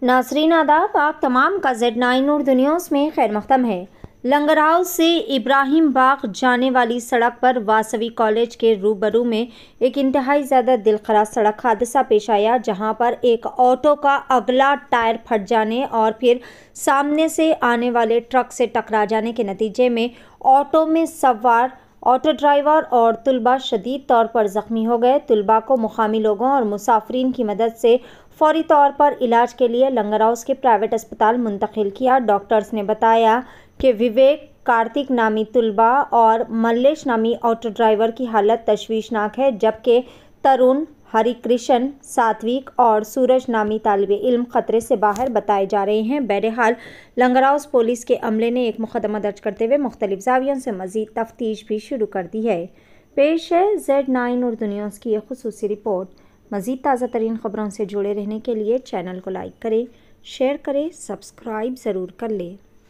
नासरीन आदाब आप तमाम का जेड नाइन उर्दू न्यूज़ में खैर मकदम है लंगर हाउस से इब्राहिम बाग जाने वाली सड़क पर वासवी कॉलेज के रूबरू में एक इंतहाई ज़्यादा दिलखरा सड़क हादसा पेश आया जहां पर एक ऑटो का अगला टायर फट जाने और फिर सामने से आने वाले ट्रक से टकरा जाने के नतीजे में ऑटो में सवार ऑटो ड्राइवर और तुलबा शदीद तौर पर ज़ख्मी हो गए तुलबा को मुकामी लोगों और मुसाफरीन की मदद से फौरी तौर पर इलाज के लिए लंगर हाउस के प्राइवेट अस्पताल मुंतकिल किया डॉक्टर्स ने बताया कि विवेक कार्तिक नामी तुलबा और मल्लेश नामी ऑटो ड्राइवर की हालत तशवीशनाक है जबकि तरुण हरिकृष्ण सात्विक और सूरज नामी तालब इल्म ख़तरे से बाहर बताए जा रहे हैं बहरहाल लंगर हाउस पुलिस के अमले ने एक मुकदमा दर्ज करते हुए मुख्तलिफ जावियों से मजीद तफ्तीश भी शुरू कर दी है पेश है जेड नाइन उर्दू न्यूज़ की एक खसूसी रिपोर्ट मज़ीद ताज़ा तरीन ख़बरों से जुड़े रहने के लिए चैनल को लाइक करें शेयर करें सब्सक्राइब ज़रूर कर लें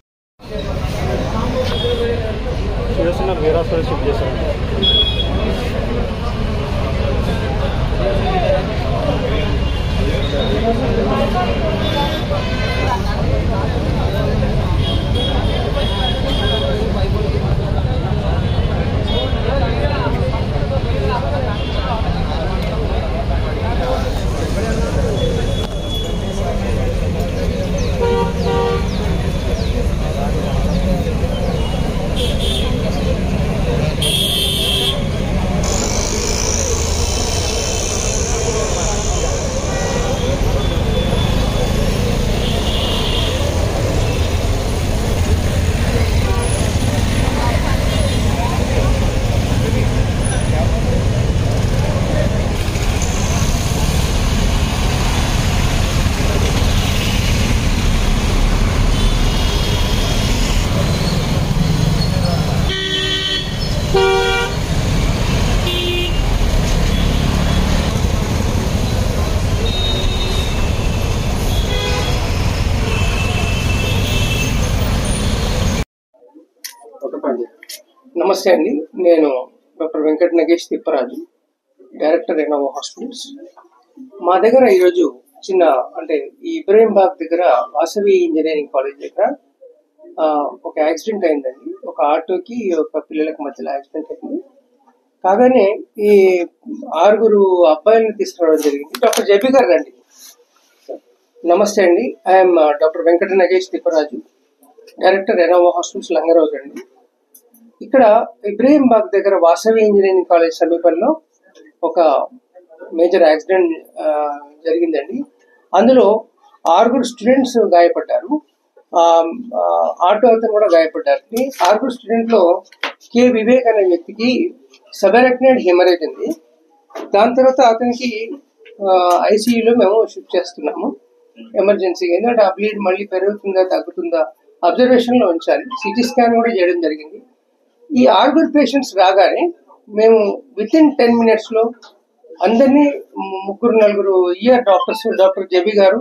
చేసిన వీరాసులు షిఫ్ట్ చేశారు నమస్తే అండి నేను doctor Venkata Nagesh Thipparaju director Renovo hospitals మా దగ్గర ఈరోజు చిన్న అంటే ఈ ఇబ్రాహిం బాగ్ దగ్గర వాసవి ఇంజనీరింగ్ కాలేజ్ దగ్గర ఆ, ఒక యాక్సిడెంట్ అయిందండి ఒక ఆటోకి ఒక పిల్లలకు మధ్యలో యాక్సిడెంట్ అయింది కాగానే ఈ ఆరుగురు అబ్బాయిలను తీసుకురావడం జరిగింది డాక్టర్ జేపీ గారు రండి నమస్తే అండి I'm doctor Venkata Nagesh Thipparaju director Renovo hospitals Langarhouz అండి ఇక్కడ ఇబ్రహీం బాగ్ దగ్గర వాసవి ఇంజనీరింగ్ కాలేజ్ సమీపంలో ఒక మేజర్ యాక్సిడెంట్ ఆ, జరిగిందండి అందులో ఆరుగురు స్టూడెంట్స్ గాయపడ్డారు ఆ, ఆ, ఆటో అతను కూడా గాయపడ్డారు ఈ ఆరుగురు స్టూడెంట్ లో కె వివేక్ అనే వ్యక్తికి సబెరక్నైడ్ హెమరేజ్ ఉంది దాని తర్వాత అతనికి ఐసీయూలో మేము షిఫ్ట్ చేస్తున్నాము ఎమర్జెన్సీ ఎందుకంటే ఆ బ్లీడ్ మళ్ళీ పెరుగుతుందా తగ్గుతుందా అబ్జర్వేషన్ లో ఉంచాలి సిటీ స్కాన్ కూడా చేయడం జరిగింది ఈ ఆరుగురు పేషెంట్స్ రాగానే మేము విత్ ఇన్ టెన్ మినిట్స్ లో అందరినీ ము- ముగ్గురు నలుగురు ఇయర్ డాక్టర్స్ డాక్టర్ జబి గారు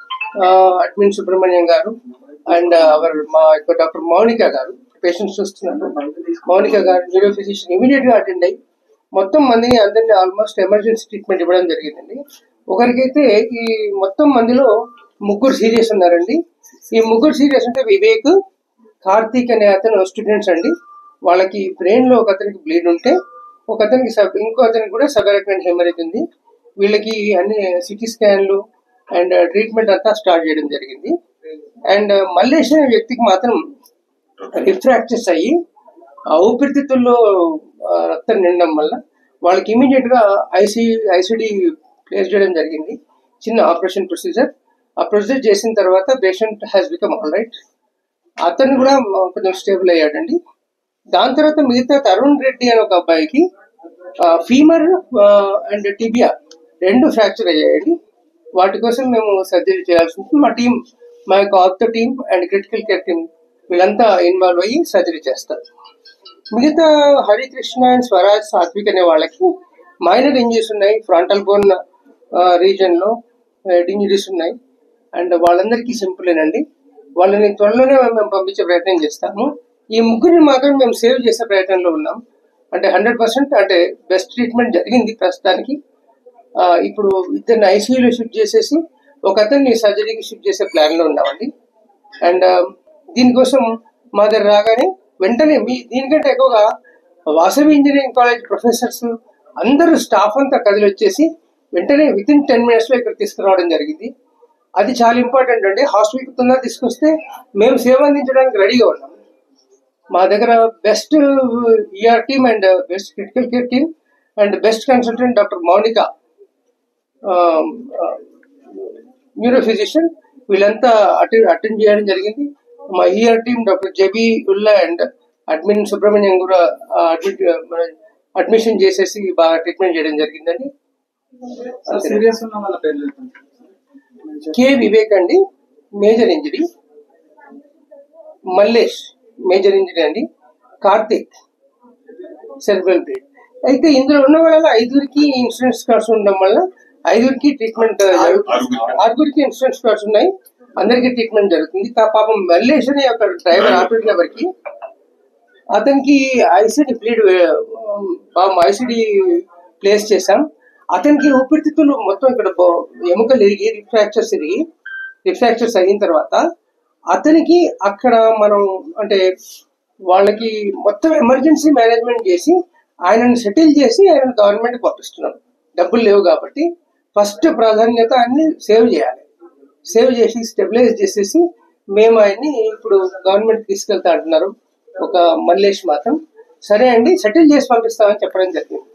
అడ్మిన్ సుబ్రహ్మణ్యం గారు అండ్ అవర్ మా యొక్క డాక్టర్ మౌనిక గారు పేషెంట్స్ చూస్తున్నారు మౌనిక గారు న్యూరో ఫిజిషియన్ ఇమీడియట్ గా అటెండ్ అయ్యి మొత్తం మందిని అందరినీ ఆల్మోస్ట్ ఎమర్జెన్సీ ట్రీట్మెంట్ ఇవ్వడం జరిగిందండి ఒకరికైతే ఈ మొత్తం మందిలో ముగ్గురు సీరియస్ ఉన్నారండి ఈ ముగ్గురు సీరియస్ అంటే వివేక్ కార్తీక్ అనే అతను స్టూడెంట్స్ అండి వాళ్ళకి బ్రెయిన్ లో ఒక అతనికి బ్లీడ్ ఉంటే ఒక అతనికి సబ్ ఇంకో అతనికి కూడా సబరక్నెంట్ హెమరేజ్ ఉంది వీళ్ళకి అన్ని సిటీ స్కాన్లు అండ్ ట్రీట్మెంట్ అంతా స్టార్ట్ చేయడం జరిగింది అండ్ మల్లేష్ అనే వ్యక్తికి మాత్రం రిఫ్రాక్చర్స్ అయ్యి ఆ ఊపిరితిత్తుల్లో ఆ, రక్తం నిండడం వల్ల వాళ్ళకి ఇమీడియట్ గా ఐసీ ఐసీడీ ప్లేస్ చేయడం జరిగింది చిన్న ఆపరేషన్ ప్రొసీజర్ ఆ ప్రొసీజర్ చేసిన తర్వాత patient has become all right అతను కూడా కొంచెం స్టేబుల్ అయ్యాడండి దాని తర్వాత మిగతా తరుణ్ రెడ్డి అనే ఒక అబ్బాయికి ఫీమర్ అండ్ టిబియా రెండు ఫ్రాక్చర్ అయ్యాయండి వాటి కోసం మేము సర్జరీ చేయాల్సి ఉంటుంది మా టీం మా యొక్క ఆప్తో team and critical care team వీళ్ళంతా ఇన్వాల్వ్ అయ్యి సర్జరీ చేస్తారు మిగతా హరికృష్ణ అండ్ స్వరాజ్ సాత్విక్ అనే వాళ్ళకి మైనర్ ఇంజరీస్ ఉన్నాయి ఫ్రంటల్ బోన్ రీజన్ లో హెడ్ ఇంజరీస్ ఉన్నాయి అండ్ వాళ్ళందరికీ సింపులేనండి వాళ్ళని త్వరలోనే మేము పంపించే ప్రయత్నం చేస్తాము ఈ ముగ్గురిని మాత్రం మేము సేవ్ చేసే ప్రయత్నంలో ఉన్నాం అంటే హండ్రెడ్ పర్సెంట్ అంటే బెస్ట్ ట్రీట్మెంట్ జరిగింది ప్రస్తుతానికి ఆ, ఇప్పుడు ఇద్దరిని ఐసీయూలో షిఫ్ట్ చేసేసి ఒక అతన్ని సర్జరీకి షిఫ్ట్ చేసే ప్లాన్ లో ఉన్నామండి అండ్ దీనికోసం మా దగ్గర రాగానే వెంటనే మీ దీనికంటే ఎక్కువగా వాసవి ఇంజనీరింగ్ కాలేజ్ ప్రొఫెసర్స్ అందరూ స్టాఫ్ అంతా కదిలి వచ్చేసి వెంటనే విత్ ఇన్ టెన్ మినిట్స్ లో ఇక్కడ తీసుకురావడం జరిగింది అది చాలా ఇంపార్టెంట్ అండి హాస్పిటల్కి తొందరగా తీసుకొస్తే మేము సేవ అందించడానికి రెడీగా ఉన్నాం మా దగ్గర best ER team and best critical care team and best consultant doctor Mounika neuro physician వీళ్ళంతా అటెండ్ అటెండ్ చేయడం జరిగింది మా ER team doctor Zabi Ulla and admin Subrahmanyam కూడా అడ్మిట్ అడ్మిషన్ చేసేసి బాగా ట్రీట్మెంట్ చేయడం జరిగిందండి సీరియస్ ఉన్న వాళ్ళ పేర్లు చెప్పండి. కే వివేక్ అండి major injury Mallesh major injury అండి కార్తిక్ సెర్బ్రల్ బ్రేడ్ అయితే ఇందులో ఉన్న వాళ్ళ ఐదుగురికి ఇన్సూరెన్స్ కార్డ్స్ ఉండడం వల్ల ఐదుగురికి ట్రీట్మెంట్ జరుగుతుంది ఆరుగురికి ఇన్సూరెన్స్ కార్డ్స్ ఉన్నాయి అందరికీ ట్రీట్మెంట్ జరుగుతుంది కా పాపం మల్లేష్ అనే ఒక డ్రైవర్ ఆటో డ్రైవర్కి అతనికి ఐసిడి బ్లీడ్ పాపం ఐసిడి ప్లేస్ చేశాం అతనికి ఊపిరితిత్తులు మొత్తం ఇక్కడ బో- ఎముకలు ఇరిగి రిఫ్రాక్చర్స్ ఇరిగి రిఫ్రాక్చర్స్ అయిన తర్వాత అతనికి అక్కడ మనం అంటే వాళ్ళకి మొత్తం ఎమర్జెన్సీ మేనేజ్మెంట్ చేసి ఆయనను సెటిల్ చేసి ఆయన గవర్నమెంట్ పంపిస్తున్నాం డబ్బులు లేవు కాబట్టి ఫస్ట్ ప్రాధాన్యత అన్ని సేవ్ చేయాలి సేవ్ చేసి స్టెబిలైజ్ చేసేసి మేము ఆయన్ని ఇప్పుడు గవర్నమెంట్ తీసుకెళ్తా అంటున్నారు ఒక మల్లేష్ మాత్రం సరే అండి సెటిల్ చేసి పంపిస్తామని చెప్పడం జరిగింది